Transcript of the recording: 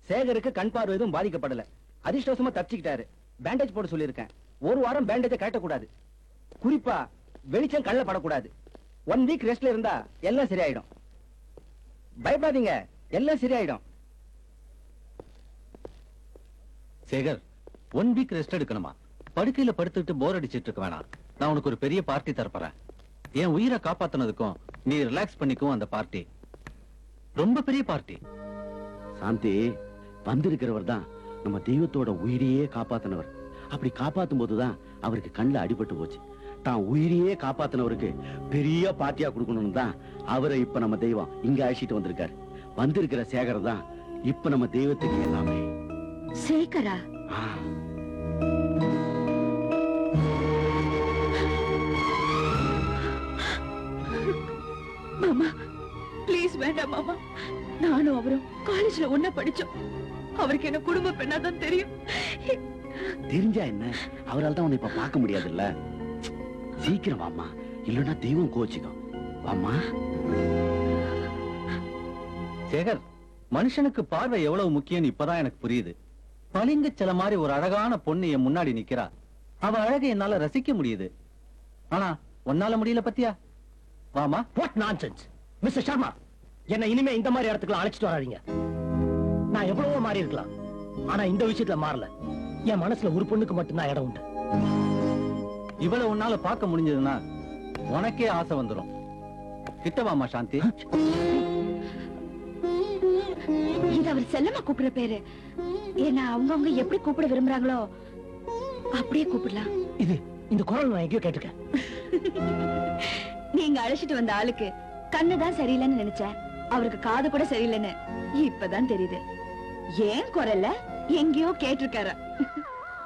சேகருக்கு கண் பார்வை எதுவும் பாதிக்கப்படல அதிர்ஷ்டவசமா தப்பிச்சுக்கிட்டாரு பேண்டேஜ் போட சொல்லியிருக்கேன் ஒரு வாரம் பேண்டேஜை கட்டக்கூடாது குறிப்பா வெளிச்சம் கண்ணில் படக்கூடாது ஒன் வீக் ரெஸ்ட்ல இருந்தா எல்லாம் சரியாயிடும் பயப்படாதீங்க எல்லாம் சரியாயிடும் சேகர் ஒன் வீக் ரெஸ்ட் எடுக்கணுமா படுக்கையில படுத்துட்டு போர் அடிச்சிட்டு இருக்க வேணாம் நான் உனக்கு ஒரு பெரிய பார்ட்டி தரப்போறேன் என் உயிரை காப்பாத்துனதுக்கும் நீ ரிலாக்ஸ் பண்ணிக்கும் அந்த பார்ட்டி ரொம்ப பெரிய பார்ட்டி சாந்தி வந்திருக்கிறவர் தான் நம்ம தெய்வத்தோட உயிரையே காப்பாத்தினவர் அப்படி காப்பாத்தும் போதுதான் அவருக்கு கண்ணுல அடிபட்டு போச்சு தான் உயிரையே காப்பாத்தினவருக்கு பெரிய பாட்டியா கொடுக்கணும்னு தான் அவரை இப்ப நம்ம தெய்வம் இங்க அழைச்சிட்டு வந்திருக்காரு வந்திருக்கிற சேகர் தான் இப்ப நம்ம தெய்வத்துக்கு எல்லாமே சேகரா ஆ, மாமா ப்ளீஸ் வேண்டாம் மாமா நானும் அவரும் காலேஜ்ல ஒண்ணா படிச்சோம் அவருக்கு என்ன குடும்ப பெண்ணா தான் தெரியும் தெரிஞ்சா என்ன அவரால் தான் உன்னை இப்ப பார்க்க முடியாதுல்ல சீக்கிரம் வாம்மா இல்லைன்னா தெய்வம் கோச்சிக்கும் வாம்மா சேகர் மனுஷனுக்கு பார்வை எவ்வளவு முக்கியம்னு இப்பதான் எனக்கு புரியுது பளிங்கு சில மாதிரி ஒரு அழகான பொண்ணு என் முன்னாடி நிக்கிறா அவ அழகை என்னால ரசிக்க முடியுது ஆனா உன்னால முடியல பத்தியா வாமா வாட் நான்சென்ஸ் மிஸ்டர் சர்மா என்ன இனிமே இந்த மாதிரி இடத்துக்கு அழைச்சிட்டு வராதீங்க நான் எவ்வளவோ மாறி இருக்கலாம் ஆனா இந்த விஷயத்துல மாறல என் மனசுல ஒரு பொண்ணுக்கு மட்டும்தான் இடம் உண்டு இவளை உன்னால பார்க்க முடிஞ்சதுன்னா உனக்கே ஆசை வந்துரும் கிட்ட வாமா சாந்தி இது அவர் செல்லமா கூப்பிடுற பேரு ஏன்னா அவங்கவங்க எப்படி கூப்பிட விரும்புறாங்களோ அப்படியே கூப்பிடலாம் இது இந்த குரல் நான் எங்கேயோ கேட்டிருக்கேன் நீங்க அழைச்சிட்டு வந்த ஆளுக்கு கண்ணுதான் சரியில்லைன்னு நினைச்சேன் அவருக்கு காது கூட சரியில்லைன்னு இப்பதான் தெரியுது ஏன் குரல்ல எங்கேயோ கேட்டிருக்காரு